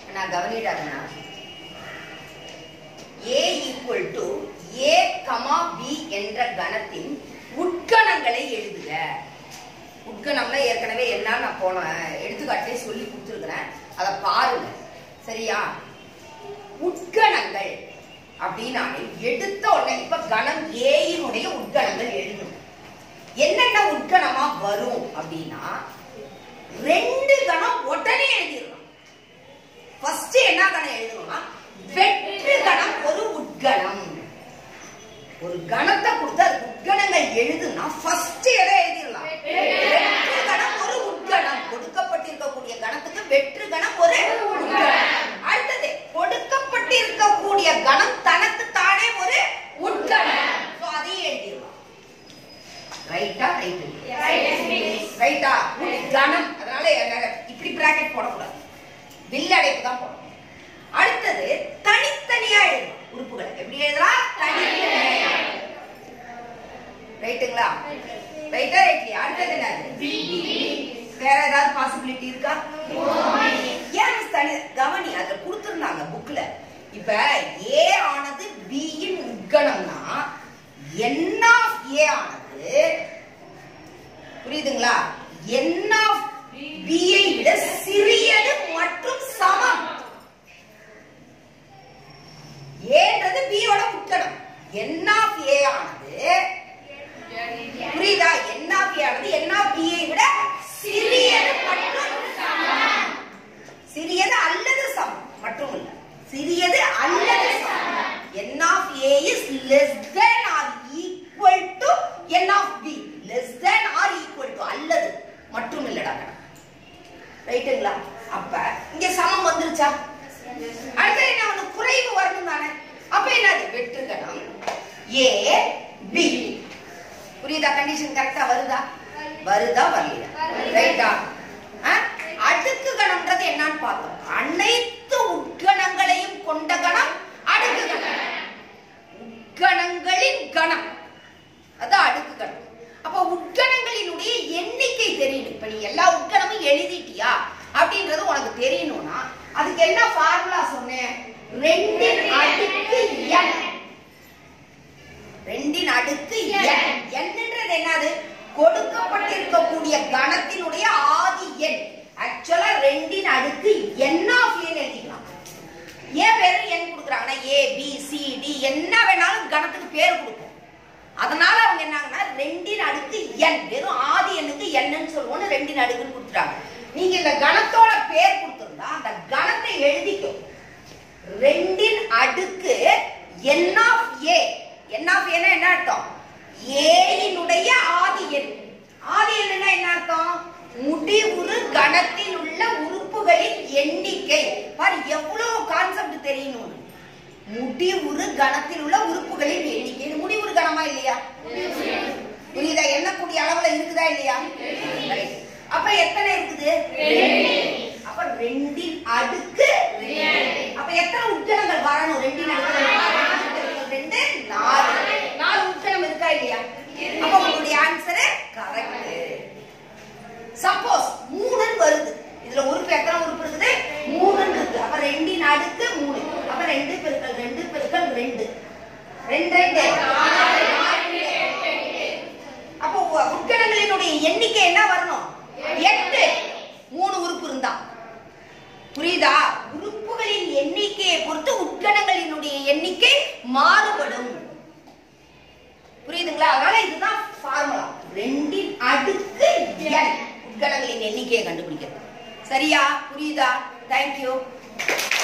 நான் கவனிடாதுண்ணா A equal to A comma B என்ற கணத்தின் உட்கணங்களை எழுதுக உட்கணம்னா ஏற்கனவே என்ன நான் போன எடுத்துக்காட்டிலே சொல்லி கொடுத்துருக்கிறேன் அதை பாருங்க சரியா உட்கணங்கள் அப்படின்னாலே எடுத்த உடனே இப்ப கணம் ஏயினுடைய உட்கணங்கள் எழுதணும் என்னென்ன உட்கணமா வரும் அப்படின்னா ரெண்டு கணம் உடனே எழுதிடணும் ஃபர்ஸ்ட் என்ன கணம் எழுதணும்னா வெற்று கணம் ஒரு உட்கணம் ஒரு கணத்தை கொடுத்து அது உட்கணங்கள் எழுதுனா ஃபர்ஸ்ட் எதை எழுதிடலாம் வெற்று கணம் ஒரு உட்கணம் கொடுக்கப்பட்டிருக்கக்கூடிய கணத்துக்கு வெற்று கணம் ஒரு உட்கணம் அடுத்தது கொடுக்கப்பட்டிருக்கக்கூடிய கணம் தனக்கு தானே ஒரு உட்கணம் So அதையும் எழுதிடலாம் ரைட்டா ரைட்டு ரைட்டா கணம் அதனால என்ன- இப்படி பிராக்கெட் போடக்கூடாது வில் அடைப்பு தான் போடணும் அடுத்தது தனித்தனியா எழுதணும் உறுப்புகளை எப்படி எழுதலாம் தனித்தனியா ரைட்டுங்களா ரைட்டா ரைட்லியா அடுத்தது என்னது வேற ஏதாவது பாசிபிலிட்டி இருக்கா ஏன் miss தனி கவனி அதுல கொடுத்திருந்தாங்க புக்ல இப்ப ஏ ஆனது B யின் உட்கணம்னா n ஆஃப் ஏ ஆனது புரியுதுங்களா n ஆஃப் b ஐ விட சிறியது மற்றும் சமம் ஏன்றது b யோட உட்கணம் n ஆஃப் a ஆனது புரியுதா n ஆஃப் a ஆனது n ஆஃப் b ஐ விட சிறியது மற்றும் சமம் சிறியது அல்லது சமம் மட்டும் இல்ல சிறியது அல்லது சமம் n of a is less than or equal to n of b less than or equal to அல்லது மட்டும் இல்லடா ரைட்டுங்களா அப்ப இங்க சமம் வந்துருச்சா அடுத்து என்ன ஒண்ணு குறைவு வரணும் தானே அப்ப என்னது வெற்றுகணம் ஏ பி புரியுதா கண்டிஷன் கரெக்டா வருதா வருதா வரலையா ரைட்டா அடுக்கு கணம்ன்றது என்னன்னு பார்த்தோம் அனைத்து உட்கணங்களையும் கொண்ட கணம் அடுக்கு கணம் உட்கணங்களின் கணம் அது அடுக்கு கணம் அப்ப உட்கணங்களினுடைய எண்ணிக்கை தெரியணும் இப்ப நீ எல்லா உட்கணமும் எழுதிட்டியா அப்படின்றது உனக்கு தெரியணும்னா அதுக்கு என்ன ஃபார்முலா சொன்னேன் ரெண்டின் அடுக்கு n ரெண்டின் அடுக்கு n என்னன்றது என்னது கொடுக்கப்பட்டிருக்கக்கூடிய கணத்தினுடைய ஆதி எண் ஆக்சுவலா ரெண்டின் அடுக்கு n ஆஃப் n எழுதிக்கலாம் ஏன் வெறும் n கொடுக்குறாங்கன்னா ஏ பி சி டி என்ன வேணாலும் கணத்துக்கு பேர் கொடுப்போம் அதனால அவங்க என்னங்கன்னா ரெண்டின் அடுக்கு n வெறும் ஆதி எண்ணுக்கு என்னன்னு சொல்லுவோம்னு ரெண்டின் அடுக்குன்னு கொடுத்துட்டாங்க நீங்க இந்த கணத்தோட பேர் கொடுத்திருந்தா அந்த கணத்தை எழுதிக்கோ ரெண்டின் அடுக்கு n of A n of ஏனா என்ன அர்த்தம் ஏயினுடைய ஆதி எண் ஆதி எண்ணுனா என்ன அர்த்தம் முடிவுறு கணத்தில் உள்ள உறுப்புகளின் எண்ணிக்கை பாரு எவ்வளவு கான்செப்ட் தெரியணும் முடிவுறு கணத்தில் உள்ள உறுப்புகளின் எண்ணிக்கை இது முடிவுறு கணமா இல்லையா புரியுதா எண்ணக்கூடிய அளவுல இருக்குதா இல்லையா Right. அப்ப எத்தனை இருக்குது அப்ப ரெண்டின் அடுக்கு அப்ப எத்தனை உட்கணங்கள் வரணும் ரெண்டின் அடுக்கு ரெண்டு, ரெண்டு நாலு நாலு உட்கணம் இருக்கா இல்லையா அப்ப உங்களுடைய ஆன்சர் கரெக்ட் சப்போஸ் மூணுன்னு வருது இதுல உறுப்பு எத்தனை உறுப்பு இருக்குது மூணுன்னு இருக்கு அப்ப ரெண்டின் அடுக்கு மூணு அப்ப ரெண்டு பெருக்கல் ரெண்டு பெருக்கல் ரெண்டு ரெண்டு ரெண்டு அப்போ உ- உட்கணங்களினுடைய எண்ணிக்கை என்ன வரணும் எட்டு மூணு உறுப்பு இருந்தா புரியுதா உறுப்புகளின் எண்ணிக்கையை பொறுத்து உட்கணங்களினுடைய எண்ணிக்கை மாறுபடும் புரியுதுங்களா அதனால இதுதான் ஃபார்முலா ரெண்டின் அடுக்கு n உட்கணங்களின் எண்ணிக்கையை கண்டுபிடிக்கிறது சரியா புரியுதா தேங்க்யூ